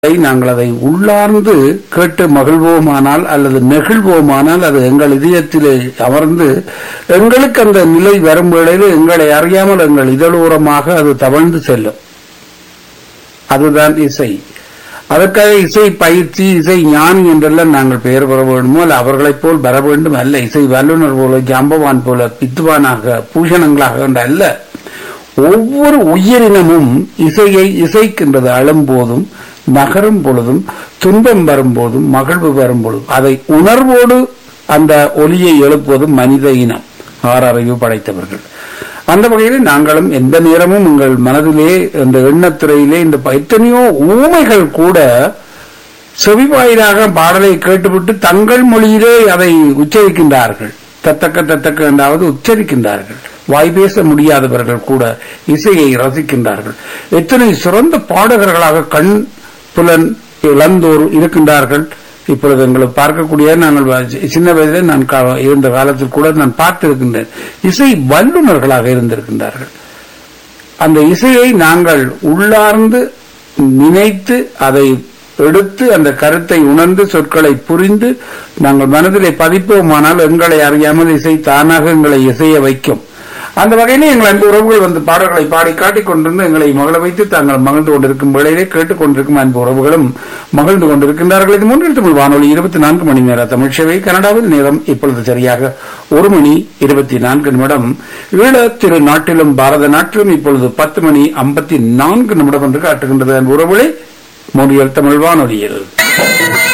அதை நாங்கள் அதை உள்ளார்ந்து கேட்டு மகிழ்வோமானால் அல்லது நெகிழ்வோமானால் அது எங்கள் இதயத்திலே அமர்ந்து எங்களுக்கு அந்த நிலை வரும் வேளையில் எங்களை அறியாமல் எங்கள் இதழோரமாக அது தவழ்ந்து செல்லும் அதுதான் இசை அதற்காக இசை பயிற்சி இசை ஞானி என்றெல்லாம் நாங்கள் பெயர் பெற வேண்டுமோ அல்ல அவர்களைப் போல் வர வேண்டும் அல்ல இசை வல்லுநர் போல ஜம்பவான் போல வித்வானாக பூஷணங்களாக என்ற அல்ல ஒவ்வொரு உயிரினமும் இசையை இசைக்கின்றது அழும்போதும் நகரும் பொழுதும் துன்பம் வரும்போதும் மகிழ்வு வரும் பொழுதும் அதை உணர்வோடு அந்த ஒலியை எழுப்புவதும் மனித இனம் ஆறறிவு படைத்தவர்கள் அந்த வகையில் நாங்களும் எந்த நேரமும் உங்கள் மனதிலே இந்த எண்ணத்துறையிலே இந்த எத்தனையோ ஊமைகள் கூட செவிவாயிலாக பாடலை கேட்டுவிட்டு தங்கள் மொழியிலே அதை உச்சரிக்கின்றார்கள் தத்தக்க தத்தக்க என்றாவது உச்சரிக்கின்றார்கள் வாய் பேச முடியாதவர்கள் கூட இசையை ரசிக்கின்றார்கள் எத்தனை சிறந்த பாடகர்களாக கண் புலன் இழந்தோர் இருக்கின்றார்கள் இப்பொழுது எங்களை பார்க்கக்கூடிய நாங்கள் சின்ன வயதிலே நான் கா- இருந்த காலத்தில் கூட நான் பார்த்திருக்கின்றேன் இசை வல்லுநர்களாக இருந்திருக்கின்றார்கள் அந்த இசையை நாங்கள் உள்ளார்ந்து நினைத்து அதை எடுத்து அந்த கருத்தை உணர்ந்து சொற்களை புரிந்து நாங்கள் மனதிலே பதிப்போமானால் எங்களை அறியாமல் இசை தானாக எங்களை இசைய வைக்கும் அந்த வகையிலே எங்கள் அன்பு உறவுகள் வந்து பாடல்களை பாடி காட்டிக் கொண்டிருந்து எங்களை மகள வைத்து தாங்கள் மகிழ்ந்து கொண்டிருக்கும் வேளையிலே கேட்டுக் கொண்டிருக்கும் அன்பு உறவுகளும் மகிழ்ந்து கொண்டிருக்கின்றார்கள் இது மூன்றில் தமிழ் வானொலி இருபத்தி நான்கு மணி நேர தமிழ் சேவை கனடாவில் நேரம் இப்பொழுது சரியாக ஒரு மணி இருபத்தி நான்கு நிமிடம் ஈழ திரு நாட்டிலும் பாரத நாட்டிலும் இப்பொழுது பத்து மணி ஐம்பத்தி நான்கு நிமிடம் என்று காட்டுகின்றது அன்பு உறவுகளே மொழியல் தமிழ் வானொலியில்